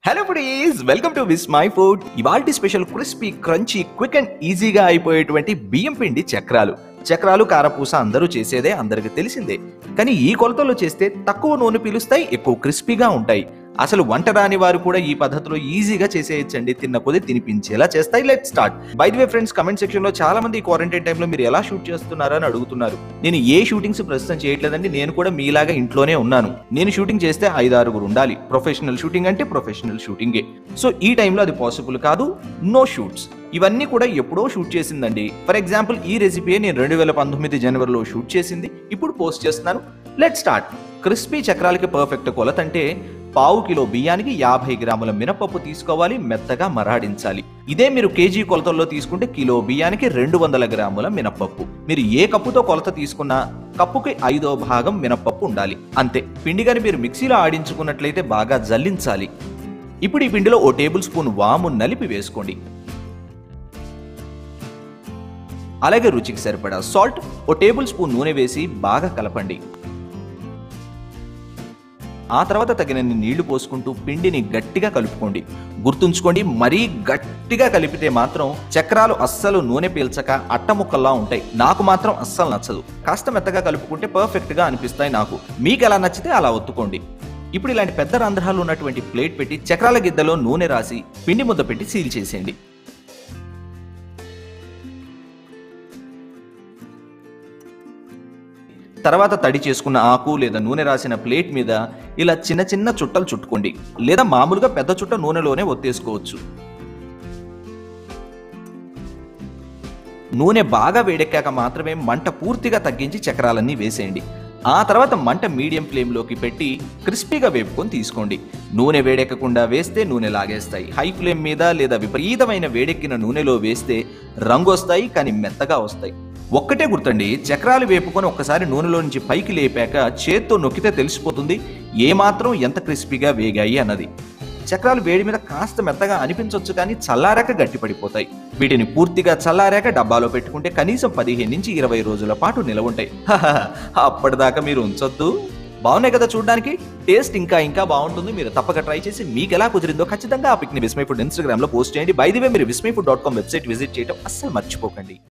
hello foodies welcome to Vismai food ఇవాల్టి special crispy crunchy quick and ఈజీగా అయిపోయేటువంటి బియ్యం పిండి చక్రాలు చక్రాలు కారపూస అందరూ చేసేదే అందరికి తెలిసిందే కానీ ఈ కొలతలో చేస్తే తక్కువ నూనె పీలుస్తాయి ఎక్కువ క్రిస్పీగా ఉంటాయి అసలు వంట రాని వారు కూడా ఈ పద్ధతిలో ఈజీగా చేసేయచ్చండి తిన్న కొద్ది తినిపించేలా చేస్తాయి let start by the way friends comment section లో చాలా మంది క్వారంటైన్ టైంలో మీరు ఎలా షూట్ చేస్తున్నారని అడుగుతున్నారు నేను ఏ షూటింగ్స్ ప్రస్తుతం చేయట్లేదండి నేను కూడా మీలాగా ఇంట్లోనే ఉన్నాను నేను షూటింగ్ చేస్తే ఐదు ఆరుగురు ఉండాలి ప్రొఫెషనల్ షూటింగ్ అంటే ప్రొఫెషనల్ షూటింగే సో ఈ టైంలో అది పాసిబుల్ కాదు నో షూట్స్ ఇవన్నీ కూడా ఎప్పుడో షూట్ చేసిందండి ఫర్ ఎగ్జాంపుల్ ఈ రెసిపీ నేను రెండు వేల పంతొమ్మిది జనవరిలో షూట్ చేసింది ఇప్పుడు పోస్ట్ చేస్తున్నాను లెట్ స్టార్ట్ క్రిస్పీ చక్రాలకి పర్ఫెక్ట్ కొలత అంటే పావు కిలో బియ్యానికి యాభై గ్రాముల మినపప్పు తీసుకోవాలి మెత్తగా మరాడించాలి ఇదే మీరు కేజీ కొలతల్లో తీసుకుంటే కిలో బియ్యానికి రెండు వందల గ్రాముల మినపప్పు మీరు ఏ కప్పుతో కొలత తీసుకున్నా కప్పుకి ఐదో భాగం మినపప్పు ఉండాలి అంతే పిండి కానీ మీరు మిక్సీలో ఆడించుకున్నట్లయితే బాగా జల్లించాలి ఇప్పుడు ఈ పిండిలో ఓ టేబుల్ స్పూన్ వాము నలిపి వేసుకోండి అలాగే రుచికి సరిపడా సాల్ట్ ఓ టేబుల్ స్పూన్ నూనె వేసి బాగా కలపండి ఆ తర్వాత తగినన్ని నీళ్లు పోసుకుంటూ పిండిని గట్టిగా కలుపుకోండి గుర్తుంచుకోండి మరీ గట్టిగా కలిపితే మాత్రం చక్రాలు అస్సలు నూనె పీల్చక అట్టముక్కల్లా ఉంటాయి నాకు మాత్రం అస్సలు నచ్చదు కాస్త మెత్తగా కలుపుకుంటే పర్ఫెక్ట్ గా అనిపిస్తాయి నాకు మీకు ఎలా నచ్చితే అలా ఒత్తుకోండి ఇప్పుడు ఇలాంటి పెద్ద రంధ్రాలు ఉన్నటువంటి ప్లేట్ పెట్టి చక్రాల గిద్దలో నూనె రాసి పిండి ముద్ద పెట్టి సీల్ చేసేయండి తర్వాత తడి చేసుకున్న ఆకు లేదా నూనె రాసిన ప్లేట్ మీద ఇలా చిన్న చిన్న చుట్టలు చుట్టుకోండి లేదా మామూలుగా పెద్ద చుట్ట నూనెలోనే ఒత్తేసుకోవచ్చు నూనె బాగా వేడెక్కాక మాత్రమే మంట పూర్తిగా తగ్గించి చక్రాలన్నీ వేసేయండి ఆ తర్వాత మంట మీడియం ఫ్లేమ్లోకి పెట్టి క్రిస్పీగా వేపుకొని తీసుకోండి నూనె వేడెక్కకుండా వేస్తే నూనె లాగేస్తాయి హై ఫ్లేమ్ మీద లేదా విపరీతమైన వేడెక్కిన నూనెలో వేస్తే రంగు వస్తాయి కానీ మెత్తగా వస్తాయి ఒక్కటే గుర్తండి చక్రాలు వేపుకొని ఒక్కసారి నూనెలో నుంచి పైకి లేపాక చేత్తో నొక్కితే తెలిసిపోతుంది ఏమాత్రం ఎంత క్రిస్పీగా వేగాయి అన్నది చక్రాలు వేడి మీద కాస్త మెత్తగా అనిపించవచ్చు కానీ చల్లారాక గట్టిపడిపోతాయి వీటిని పూర్తిగా చల్లారాక డబ్బాలో పెట్టుకుంటే కనీసం పదిహేను నుంచి ఇరవై రోజుల పాటు నిలవ ఉంటాయి హహహ, అప్పటిదాకా మీరు ఉంచొద్దు బాగున్నాయి కదా చూడడానికి టేస్ట్ ఇంకా ఇంకా బాగుంటుంది మీరు తప్పక ట్రై చేసి మీకు ఎలా కుదిరిందో ఖచ్చితంగా ఆ పిక్ని విస్మై ఫుడ్ ఇన్స్టాగ్రామ్ లో పోస్ట్ చేయండి బై ది వే మీరు Vismai food dot com website visit చేయడం అస్సలు మర్చిపోకండి